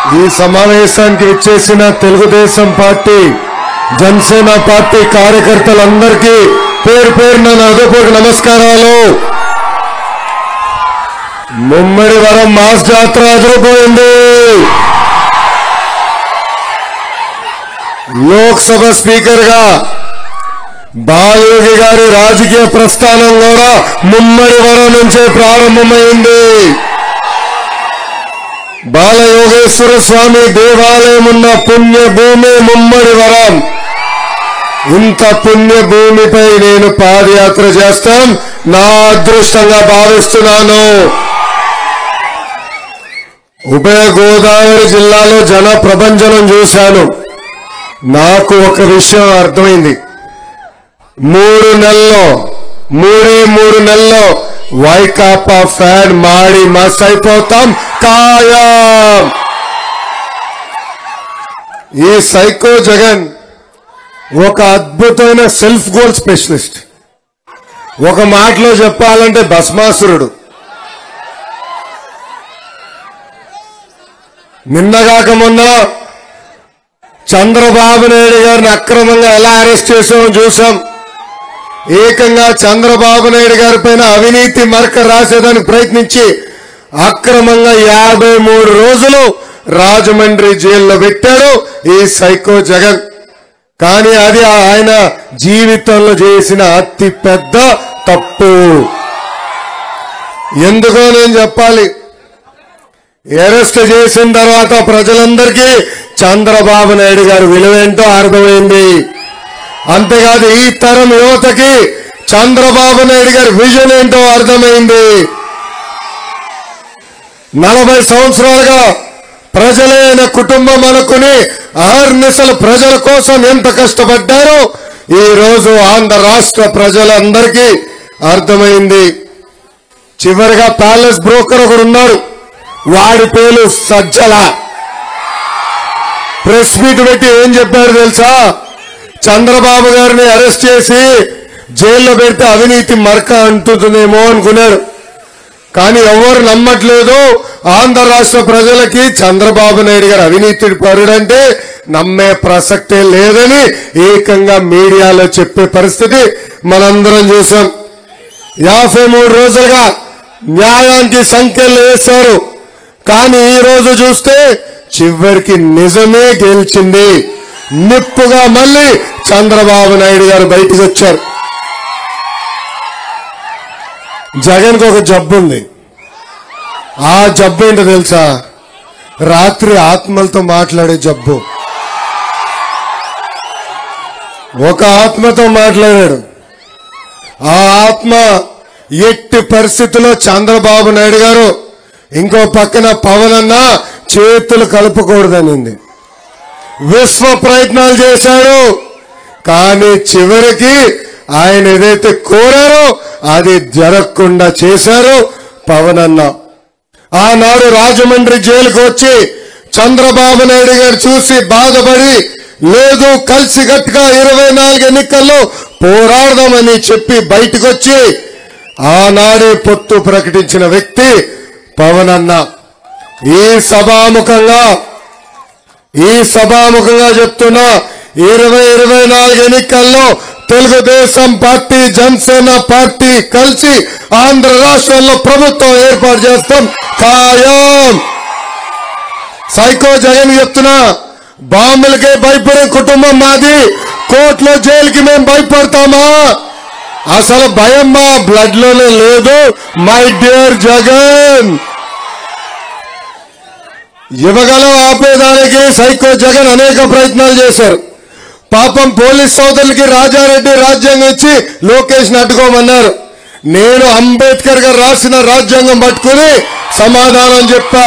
ఈ సమావేశానికి ఇచ్చేసిన తెలుగుదేశం పార్టీ జనసేన పార్టీ కార్యకర్తలందరికీ పేరు పేరున నా హృదయపూర్వక నమస్కారాలు ముమ్మడి వరం మాస్ జాతర అదిరిపోయింది లోక్సభ స్పీకర్ గా బాలయోగి గారి రాజకీయ ప్రస్థానం కూడా ముమ్మడి వరం నుంచే ప్రారంభమైంది బాలయోగేశ్వర స్వామి దేవాలయం ఉన్న పుణ్య భూమి ముమ్మడి వరం ఇంత పుణ్య భూమిపై నేను పాదయాత్ర చేస్తాం నా అదృష్టంగా భావిస్తున్నాను ఉభయ గోదావరి జిల్లాలో జన ప్రభంజనం చూశాను నాకు ఒక విషయం అర్థమైంది మూడు నెలల్లో మూడే మూడు నెలల్లో వైకాపా ఫ్యాన్ మాడి మస్ అయిపోతాం ఖాయం ఈ సైకో జగన్ ఒక అద్భుతమైన సెల్ఫ్ గోల్ స్పెషలిస్ట్ ఒక మాటలో చెప్పాలంటే భస్మాసురుడు నిన్నగాక మొన్న చంద్రబాబు నాయుడు గారిని అక్రమంగా ఎలా అరెస్ట్ చేసామో చూసాం ఏకంగా చంద్రబాబు నాయుడు గారి పైన అవినీతి మరక రాసేదానికి ప్రయత్నించి అక్రమంగా యాభై మూడు రోజులు రాజమండ్రి జైల్లో పెట్టాడు ఈ సైకో జగన్ కానీ అది ఆయన జీవితంలో చేసిన అతి పెద్ద తప్పు ఎందుకో నేను చెప్పాలి అరెస్ట్ చేసిన తర్వాత ప్రజలందరికీ చంద్రబాబు నాయుడు గారి విలువేంటో అర్థమైంది అంతేకాదు ఈ తరం యువతకి చంద్రబాబు నాయుడు గారి విజన్ ఏంటో అర్థమైంది నలభై సంవత్సరాలుగా ప్రజలే ఆయన కుటుంబం అనుకుని ఆర్నిసలు ప్రజల కోసం ఎంత కష్టపడ్డారో ఈ రోజు ఆంధ్ర రాష్ట్ర ప్రజలందరికీ అర్థమైంది చివరిగా ప్యాలెస్ బ్రోకర్ ఒకడు ఉన్నాడు వాడి పేరు సజ్జల ప్రెస్ మీట్ పెట్టి ఏం చెప్పారు తెలుసా చంద్రబాబు గారిని అరెస్ట్ చేసి జైల్లో పెడితే అవినీతి మరక అంటుందేమో అనుకున్నారు కానీ ఎవరు నమ్మట్లేదు ఆంధ్ర రాష్ట్ర ప్రజలకి చంద్రబాబు నాయుడు గారు అవినీతి పరుడంటే నమ్మే ప్రసక్తే లేదని ఏకంగా మీడియాలో చెప్పే పరిస్థితి మనందరం చూసాం యాభై మూడు రోజులుగా న్యాయానికి సంఖ్యలు వేశారు కానీ ఈ రోజు చూస్తే చివరికి నిజమే గెలిచింది నిప్పుగా మళ్ళీ చంద్రబాబు నాయుడు గారు బయటకు వచ్చారు జగన్కి ఒక జబ్బు ఉంది ఆ జబ్బు ఏంటో తెలుసా రాత్రి ఆత్మలతో మాట్లాడే జబ్బు ఒక ఆత్మతో మాట్లాడాడు ఆ ఆత్మ ఎట్టి పరిస్థితుల్లో చంద్రబాబు నాయుడు గారు ఇంకో పక్కన పవన్ అన్న చేతులు కలుపుకూడదనింది విశ్వ ప్రయత్నాలు చేశాడు కానీ చివరికి ఆయన ఏదైతే కోరారో అది జరగకుండా చేశారు పవన్ అన్న ఆనాడు రాజమండ్రి జైలుకు వచ్చి చంద్రబాబు నాయుడు గారు చూసి బాధపడి లేదు కలిసి గట్టిగా ఇరవై నాలుగు ఎన్నికల్లో పోరాడదామని చెప్పి బయటకు వచ్చి ఆనాడే పొత్తు ప్రకటించిన వ్యక్తి పవన్ అన్న ఈ సభాముఖంగా ఈ సభాముఖంగా చెప్తున్నా ఇరవై ఇరవై నాలుగు ఎన్నికల్లో తెలుగుదేశం పార్టీ జనసేన పార్టీ కలిసి ఆంధ్ర రాష్ట్రంలో ప్రభుత్వం ఏర్పాటు చేస్తాం ఖాయం సైకో జగన్ చెప్తున్నా బాంబులకే భయపడే కుటుంబం మాది కోర్టులో జైలుకి మేము భయపడతామా అసలు భయం మా బ్లడ్ లోనే లేదు మై డియర్ జగన్ యువగలం ఆపేదానికి సైకో జగన్ అనేక ప్రయత్నాలు చేశారు పాపం పోలీస్ సోదరులకి రాజారెడ్డి రాజ్యాంగం ఇచ్చి లోకేష్ అడ్డుకోమన్నారు నేను అంబేద్కర్ గారు రాసిన రాజ్యాంగం పట్టుకుని సమాధానం చెప్పా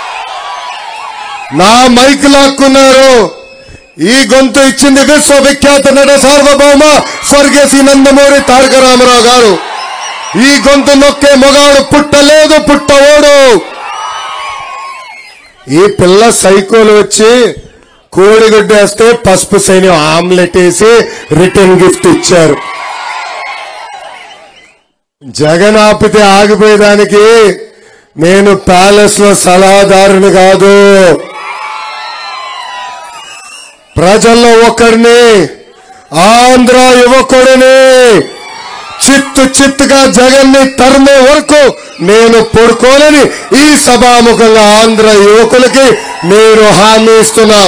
నా మైక్ లాక్కున్నారు ఈ గొంతు ఇచ్చింది విశ్వవిఖ్యాత నట సార్వభౌమ స్వర్గీయ నందమూరి తారక రామారావు గారు ఈ గొంతు నొక్కే మొగాడు పుట్టలేదు పుట్టవోడు ఈ పిల్ల సైకోలు వచ్చి కోడిగుడ్డు వేస్తే పసుపు సైన్యం ఆమ్లెట్ వేసి రిటర్న్ గిఫ్ట్ ఇచ్చారు జగన్ ఆపితే ఆగిపోయేదానికి నేను ప్యాలెస్ లో సలహాదారుని కాదు ప్రజల్లో ఒకరిని ఆంధ్ర యువకుడిని చిత్తు చిత్తుగా జగన్ని తరిమే వరకు నేను పడుకోనని ఈ సభాముఖంగా ఆంధ్ర యువకులకి నేను హామీ ఇస్తున్నా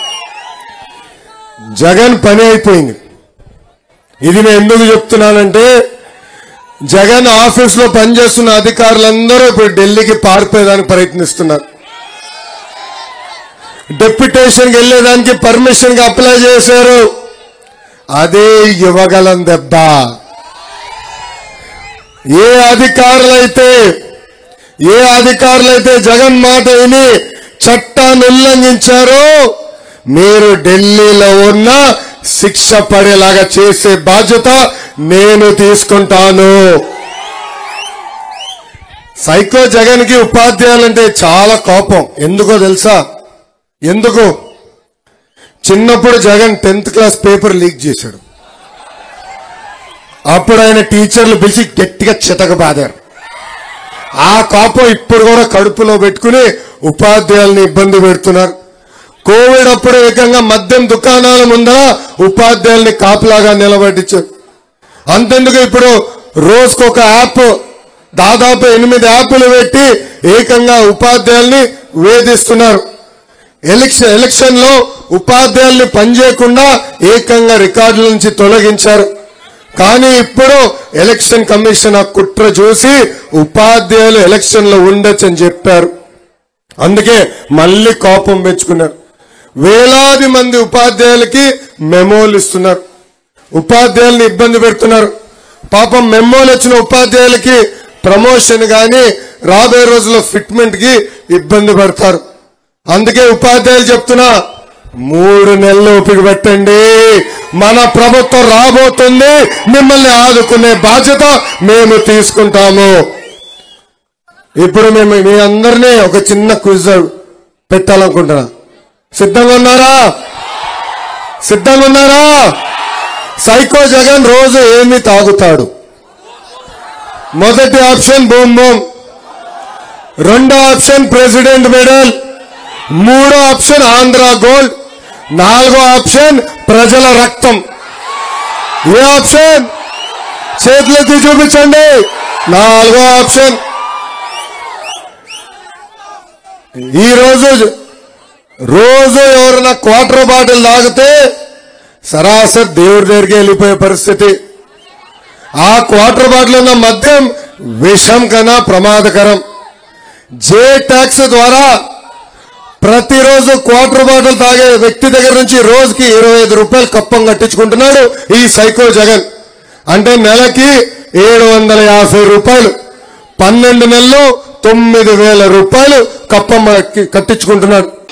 జగన్ పని అయిపోయింది ఇది నేను ఎందుకు చెప్తున్నానంటే జగన్ ఆఫీస్ లో పనిచేస్తున్న అధికారులందరూ ఇప్పుడు ఢిల్లీకి పారిపోయేదానికి ప్రయత్నిస్తున్నారు డెప్యుటేషన్కి వెళ్ళేదానికి పర్మిషన్ కి అప్లై చేశారు అదే ఇవ్వగలం దెబ్బ ఏ అధికారులైతే ఏ అధికారులైతే జగన్ మాట విని చట్టాన్ని ఉల్లంఘించారో మీరు ఢిల్లీలో ఉన్న శిక్ష పడేలాగా చేసే బాధ్యత నేను తీసుకుంటాను సైకో జగన్ కి ఉపాధ్యాయులంటే చాలా కోపం ఎందుకో తెలుసా ఎందుకు చిన్నప్పుడు Jagan tenth class paper leak చేశాడు అప్పుడు ఆయన టీచర్లు పిలిచి గట్టిగా చితక బాదారు ఆ కోపం ఇప్పుడు కూడా కడుపులో పెట్టుకుని ఉపాధ్యాయుల్ని ఇబ్బంది పెడుతున్నారు కోవిడ్ అప్పుడు ఏకంగా మద్యం దుకాణాల ముందర ఉపాధ్యాయుల్ని కాపులాగా నిలబెట్టించారు అంతెందుకు ఇప్పుడు రోజుకు ఒక యాప్ దాదాపు ఎనిమిది యాప్లు పెట్టి ఏకంగా ఉపాధ్యాయుల్ని వేధిస్తున్నారు ఎలక్షన్ ఎలక్షన్ లో ఉపాధ్యాయుల్ని పనిచేయకుండా ఏకంగా రికార్డుల నుంచి తొలగించారు కానీ ఇప్పుడు ఎలక్షన్ కమిషన్ ఆ కుట్ర చూసి ఉపాధ్యాయులు ఎలక్షన్ లో ఉండొచ్చు అని చెప్పారు అందుకే మళ్ళీ కోపం పెంచుకున్నారు వేలాది మంది ఉపాధ్యాయులకి మెమోలు ఇస్తున్నారు ఉపాధ్యాయుల్ని ఇబ్బంది పెడుతున్నారు పాపం మెమోలు వచ్చిన ఉపాధ్యాయులకి ప్రమోషన్ గాని రాబోయే రోజుల్లో ఫిట్మెంట్ కి ఇబ్బంది పడతారు అందుకే ఉపాధ్యాయులు చెప్తున్నా మూడు నెలలు ఓపిక పెట్టండి మన ప్రభుత్వం రాబోతుంది మిమ్మల్ని ఆదుకునే బాధ్యత మేము తీసుకుంటాము ఇప్పుడు మేము మీ అందరినీ ఒక చిన్న క్విజ్ పెట్టాలనుకుంటున్నా సిద్ధంగా ఉన్నారా సిద్ధంగా ఉన్నారా సైకో జగన్ రోజు ఏమి తాగుతాడు మొదటి ఆప్షన్ బూమ్ బూమ్ రెండో ఆప్షన్ ప్రెసిడెంట్ మెడల్ మూడో ఆప్షన్ ఆంధ్ర గోల్డ్ నాలుగో ఆప్షన్ ప్రజల రక్తం ఏ ఆప్షన్ చేతులెత్తి చూపించండి నాలుగో ఆప్షన్ ఈ రోజు రోజు ఎవరైనా క్వార్టర్ బాటిల్ తాగితే సరాసరి దేవుడి దగ్గరికి వెళ్ళిపోయే పరిస్థితి ఆ క్వార్టర్ బాటిల్ ఉన్న మద్యం విషం కన్నా ప్రమాదకరం జే ట్యాక్స్ ద్వారా ప్రతిరోజు క్వార్టర్ బాటిల్ తాగే వ్యక్తి దగ్గర నుంచి రోజుకి ఇరవై ఐదు రూపాయలు కప్పం కట్టించుకుంటున్నాడు ఈ సైకో జగన్ అంటే నెలకి ఏడు వందల యాభై రూపాయలు పన్నెండు నెలలు తొమ్మిది వేల రూపాయలు కప్పం కట్టించుకుంటున్నాడు